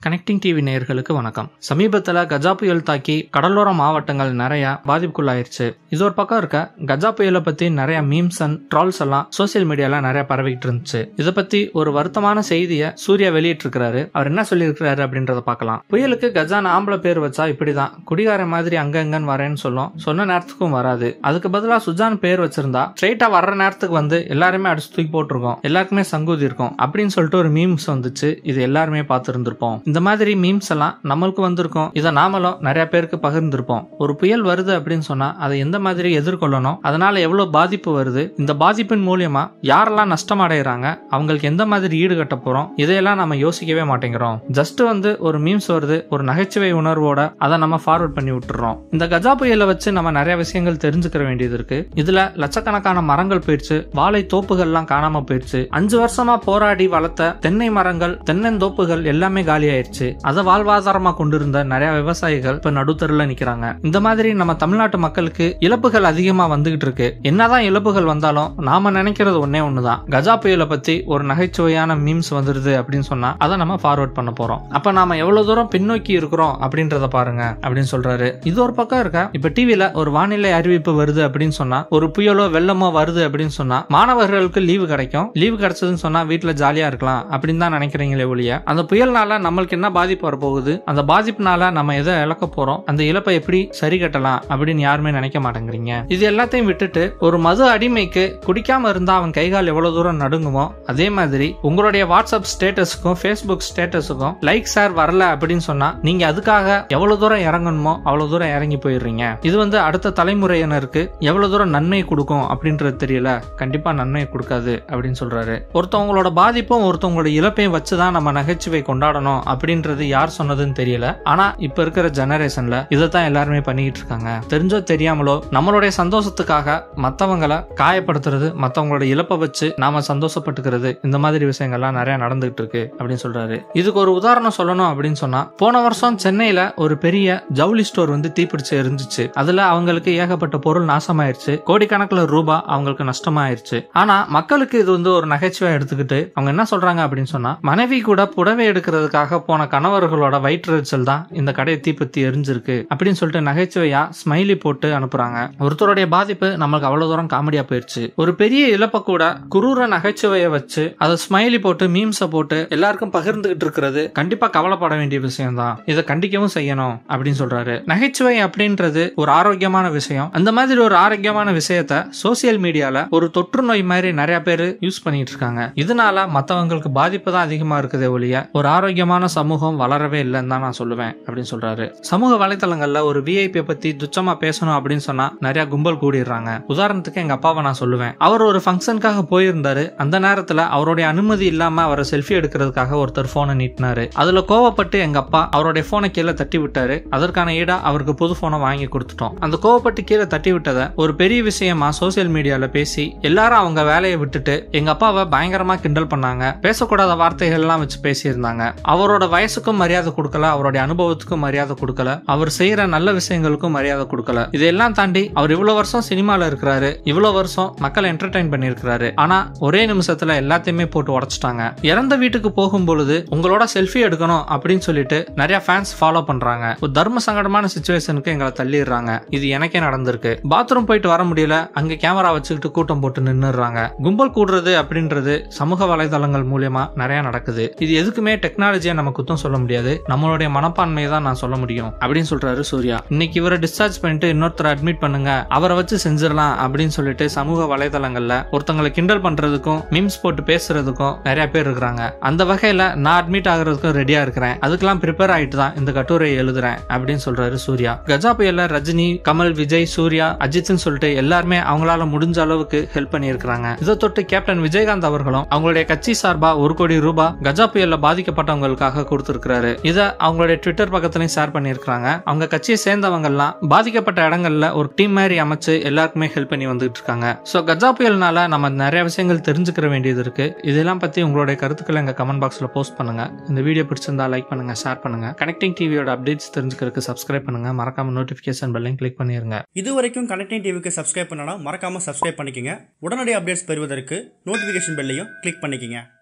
connecting TV நேயர்களுக்கு வணக்கம் சமீபத்தில் கஜா புயல் தாக்கி கடலோர மாவட்டங்கள் நிறைய பாதிப்புக்குள்ளாயிருச்சு இது ஒரு பக்கம் இருக்க கஜா புயலை பத்தி நிறைய மீம்ஸ் அண்ட் ட்ரால்ஸ் எல்லாம் சோசியல் மீடியால நிறைய பரவிட்டு இருந்துச்சு இதை பத்தி ஒரு வருத்தமான செய்தியை சூர்யா வெளியிட்டிருக்கிறாரு அவர் என்ன சொல்லியிருக்கிறாரு அப்படின்றத பார்க்கலாம் புயலுக்கு கஜான ஆம்பளை பேர் வச்சா இப்படிதான் குடிகார மாதிரி அங்கங்கன்னு வரேன்னு சொல்லும் சொன்ன நேரத்துக்கும் வராது அதுக்கு பதிலாக சுஜான் பேர் வச்சிருந்தா ஸ்ட்ரெயிட்டா வர்ற நேரத்துக்கு வந்து எல்லாருமே அடிச்சு தூக்கி போட்டிருக்கோம் எல்லாருக்குமே சங்கூதி இருக்கும் அப்படின்னு சொல்லிட்டு ஒரு மீம்ஸ் வந்துச்சு இது எல்லாருமே பார்த்துருந்துருப்போம் இந்த மாதிரி மீம்ஸ் எல்லாம் நம்மளுக்கு வந்திருக்கும் இதை நாமளும் நிறைய பேருக்கு பகிர்ந்திருப்போம் ஒரு புயல் வருது அப்படின்னு சொன்னா அதை எந்த மாதிரி எதிர்கொள்ளணும் அதனால எவ்வளவு பாதிப்பு வருது இந்த பாதிப்பின் மூலியமா யாரெல்லாம் நஷ்டம் அடைகிறாங்க அவங்களுக்கு எந்த மாதிரி ஈடுகட்ட போறோம் இதையெல்லாம் நம்ம யோசிக்கவே மாட்டேங்கிறோம் ஜஸ்ட் வந்து ஒரு மீம்ஸ் வருது ஒரு நகைச்சுவை உணர்வோட அதை நம்ம ஃபார்வர்ட் பண்ணி விட்டுறோம் இந்த கஜா புயலை வச்சு நம்ம நிறைய விஷயங்கள் தெரிஞ்சுக்கிற வேண்டியது இருக்கு இதுல லட்சக்கணக்கான மரங்கள் போயிடுச்சு வாழை தோப்புகள்லாம் காணாம போயிடுச்சு அஞ்சு வருஷமா போராடி வளர்த்த தென்னை மரங்கள் தென்னந்தோப்புகள் எல்லாமே காலி ஆயிடுச்சு அதை வாழ்வாதாரமா கொண்டிருந்த நிறைய விவசாயிகள் இப்ப நடுத்தருல நிக்கிறாங்க இந்த மாதிரி நம்ம தமிழ்நாட்டு மக்களுக்கு இழப்புகள் அதிகமா வந்துகிட்டு இருக்கு என்னதான் இழப்புகள் வந்தாலும் நாம நினைக்கிறது ஒன்னே ஒண்ணுதான் கஜா புயலை பத்தி ஒரு நகைச்சுவையான மீம்ஸ் வந்துருது அப்படின்னு சொன்னா அதை நம்ம ஃபார்வர்ட் பண்ண போறோம் அப்ப நாம எவ்வளவு தூரம் பின்னோக்கி இருக்கிறோம் அப்படின்றத பாருங்க அப்படின்னு சொல்றாரு இது ஒரு பக்கம் இருக்க இப்ப டிவில ஒரு வானிலை அறிவிப்பு வருது அப்படின்னு சொன்னா ஒரு புயலோ வெள்ளமோ வருது அப்படின்னு சொன்னா மாணவர்களுக்கு லீவு கிடைக்கும் லீவு கிடைச்சதுன்னு சொன்னா வீட்டுல ஜாலியா இருக்கலாம் அப்படின்னு தான் நினைக்கிறீங்களே ஒழிய அந்த புயல்னால நம்மளுக்கு என்ன பாதிப்பு வரப்போகுது அந்த பாதிப்புனால நம்ம எதை இழக்க போறோம் அந்த இழப்பை எப்படி சரி கட்டலாம் அப்படின்னு யாருமே நினைக்க மாட்டேங்கிறீங்க இது எல்லாத்தையும் விட்டுட்டு ஒரு மது அடிமைக்கு குடிக்காம இருந்தா அவன் கைகால் எவ்வளவு தூரம் நடுங்குமோ அதே மாதிரி உங்களுடைய வாட்ஸ்அப் ஸ்டேட்டஸுக்கும் ஃபேஸ்புக் ஸ்டேட்டஸுக்கும் லைக் ஷேர் வரல அப்படின்னு சொன்னா நீங்க அதுக்காக எவ்வளவு தூரம் இறங்கணுமோ அவ்வளவு தூரம் இறங்கி போயிடுறீங்க இது வந்து அடுத்த தலைமுறையினருக்கு எவ்வளவு தூரம் நன்மை கொடுக்கும் அப்படின்றது தெரியல கண்டிப்பா நன்மை கொடுக்காது அப்படின்னு சொல்றாரு ஒருத்தவங்களோட பாதிப்பும் ஒருத்தவங்களோட இழப்பையும் வச்சுதான் நம்ம நகைச்சுவை கொண்டாடணும் அப்படின்றது யார் சொன்னதுன்னு தெரியல ஆனா இப்ப இருக்கிற ஜெனரேஷன்ல இதைத்தான் எல்லாருமே பண்ணிக்கிட்டு இருக்காங்க தெரிஞ்சோ தெரியாமலோ நம்மளுடைய சந்தோஷத்துக்காக மத்தவங்களை காயப்படுத்துறது மத்தவங்களோட இழப்பை வச்சு நாம சந்தோஷப்பட்டுக்கிறது இந்த மாதிரி விஷயங்கள்லாம் நிறைய நடந்துகிட்டு இருக்கு அப்படின்னு சொல்றாரு இதுக்கு ஒரு உதாரணம் சொல்லணும் அப்படின்னு சொன்னா போன வருஷம் சென்னையில ஒரு பெரிய ஜவுளி ஸ்டோர் வந்து தீப்பிடிச்சு இருந்துச்சு அதுல அவங்களுக்கு ஏகப்பட்ட பொருள் நாசமாயிருச்சு கோடிக்கணக்கில் ரூபாய் அவங்களுக்கு நஷ்டமாயிருச்சு ஆனா மக்களுக்கு இது வந்து ஒரு நகைச்சுவை எடுத்துக்கிட்டு அவங்க என்ன சொல்றாங்க அப்படின்னு சொன்னா மனைவி கூட புடவை எடுக்கிறதுக்காக போன கணவர்களோட வயிற்றுச்சல் தான் இந்த கடையை தீப்பத்தி எரிஞ்சிருக்கு அப்படின்னு சொல்லிட்டு நகைச்சுவையா ஸ்மைலி போட்டு அனுப்புறாங்க ஒருத்தருடைய பாதிப்பு நம்மளுக்கு அவ்வளவு தூரம் காமெடியா போயிருச்சு ஒரு பெரிய இழப்ப கூட குரூர நகைச்சுவையை வச்சு அதை ஸ்மைலி போட்டு மீம்ஸை போட்டு எல்லாருக்கும் பகிர்ந்துகிட்டு இருக்கிறது கண்டிப்பா கவலைப்பட வேண்டிய விஷயம் தான் இதை கண்டிக்கவும் செய்யணும் அப்படின்னு சொல்றாரு நகைச்சுவை அப்படின்றது ஒரு ஆரோக்கியமான விஷயம் அந்த மாதிரி ஒரு ஆரோக்கியமான விஷயத்த சோசியல் மீடியால ஒரு தொற்று நோய் மாதிரி நிறைய பேர் யூஸ் பண்ணிட்டு இருக்காங்க இதனால மத்தவங்களுக்கு பாதிப்பு தான் அதிகமா இருக்குதே ஒழிய ஒரு ஆரோக்கியமான சமூகம் வளரவே இல்லைன்னு தான் நான் சொல்லுவேன் அப்படின்னு சொல்றாரு சமூக வலைத்தளங்கள்ல ஒரு விஐபி பத்தி துச்சமா பேசணும் அப்படின்னு சொன்னா நிறைய கும்பல் கூடிடுறாங்க உதாரணத்துக்கு எங்க அப்பாவை நான் சொல்லுவேன் அவர் ஒரு ஃபங்க்ஷனுக்காக போயிருந்தாரு அந்த நேரத்துல அவருடைய அனுமதி இல்லாம அவரை செல்ஃபி எடுக்கிறதுக்காக ஒருத்தர் போனை நீட்டினாரு அதுல கோவப்பட்டு எங்க அப்பா அவருடைய போனை கீழே தட்டி விட்டாரு அதற்கான ஈடா அவருக்கு புது போனை வாங்கி கொடுத்துட்டோம் அந்த கோவப்பட்டு கீழே தட்டி விட்டதை ஒரு பெரிய விஷயமா சோசியல் மீடியால பேசி எல்லாரும் அவங்க வேலையை விட்டுட்டு எங்க அப்பாவை பயங்கரமா கிண்டல் பண்ணாங்க பேசக்கூடாத வார்த்தைகள் எல்லாம் வச்சு பேசியிருந்தாங்க அவரோட வயசுக்கும் மரியாதை கொடுக்கல அவருடைய அனுபவத்துக்கும் மரியாதை கொடுக்கல அவர் செய்யற நல்ல விஷயங்களுக்கும் மரியாதை கொடுக்கல இதெல்லாம் தாண்டி அவர் இவ்வளவு வருஷம் சினிமால இருக்கிறாரு இவ்வளவு வருஷம் மக்களை என்டர்டைன் பண்ணியிருக்கிறாரு ஆனா ஒரே நிமிஷத்துல எல்லாத்தையுமே போட்டு உடைச்சிட்டாங்க இறந்த வீட்டுக்கு போகும் பொழுது உங்களோட செல்ஃபி எடுக்கணும் அப்படின்னு சொல்லிட்டு நிறைய ஃபேன்ஸ் ஃபாலோ பண்றாங்க ஒரு தர்ம சங்கடமான சுச்சுவேஷனுக்கு எங்களை தள்ளிடுறாங்க இது எனக்கே நடந்திருக்கு பாத்ரூம் போயிட்டு வர முடியல அங்க கேமரா வச்சுக்கிட்டு கூட்டம் போட்டு நின்னுறாங்க கும்பல் கூடுறது அப்படின்றது சமூக வலைதளங்கள் மூலியமா நிறைய நடக்குது இது எதுக்குமே டெக்னாலஜியா நம்ம குத்தம் சொல்ல முடியாது நம்மளுடைய மனப்பான்மையை தான் நான் சொல்ல முடியும் அப்படின்னு சொல்றாரு சூர்யா இன்னைக்கு இவரை டிஸ்சார்ஜ் பண்ணிட்டு இன்னொருத்தரை அட்மிட் பண்ணுங்க அவரை வச்சு செஞ்சிடலாம் அப்படின்னு சொல்லிட்டு சமூக வலைதளங்கள்ல ஒருத்தங்களை கிண்டல் பண்றதுக்கும் மீம்ஸ் போட்டு பேசுறதுக்கும் நிறைய பேர் இருக்கிறாங்க அந்த வகையில நான் அட்மிட் ஆகுறதுக்கும் ரெடியா இருக்கிறேன் அதுக்கெல்லாம் ப்ரிப்பேர் ஆயிட்டு தான் இந்த கட்டுரை எழுதுறேன் அப்படின்னு சொல்றாரு சூர்யா கஜா புயல்ல ரஜினி கமல் விஜய் சூர்யா அஜித்னு சொல்லிட்டு எல்லாருமே அவங்களால முடிஞ்ச அளவுக்கு ஹெல்ப் பண்ணியிருக்கிறாங்க இதை தொட்டு கேப்டன் விஜயகாந்த் அவர்களும் அவங்களுடைய கட்சி சார்பா ஒரு கோடி ரூபாய் கஜா புயல்ல பாதிக்கப்பட்டவங்களுக்காக கொடுத்திருக்கிறாரு இதை அவங்களுடைய ட்விட்டர் பக்கத்துலயும் ஷேர் பண்ணியிருக்காங்க அவங்க கட்சியை சேர்ந்தவங்க எல்லாம் பாதிக்கப்பட்ட இடங்கள்ல ஒரு டீம் மாதிரி அமைச்சு எல்லாருக்குமே ஹெல்ப் பண்ணி வந்துட்டு இருக்காங்க ஸோ கஜா புயல்னால நம்ம நிறைய விஷயங்கள் தெரிஞ்சுக்கிற வேண்டியது இருக்கு இதெல்லாம் பத்தி உங்களுடைய கருத்துக்களை எங்க கமெண்ட் பாக்ஸ்ல போஸ்ட் பண்ணுங்க இந்த வீடியோ பிடிச்சிருந்தா லைக் பண்ணுங்க ஷேர் பண்ணுங்க கனெக்டிங் டிவியோட அப்டேட்ஸ் தெரிஞ்சுக்கிறதுக்கு சப்ஸ்கிரைப் பண்ணுங்க மறக்காம நோட்டிபிகேஷன் பெல்லையும் கிளிக் பண்ணிருங்க இது வரைக்கும் கனெக்டிங் டிவிக்கு சப்ஸ்கிரைப் பண்ணனா மறக்காம சப்ஸ்கிரைப் பண்ணிக்கங்க உடனடி அப்டேட்ஸ் பெறுவதற்கு நோட்டிஃபிகேஷன் பெல்லையும் கிளிக் பண்ணிக்கங்க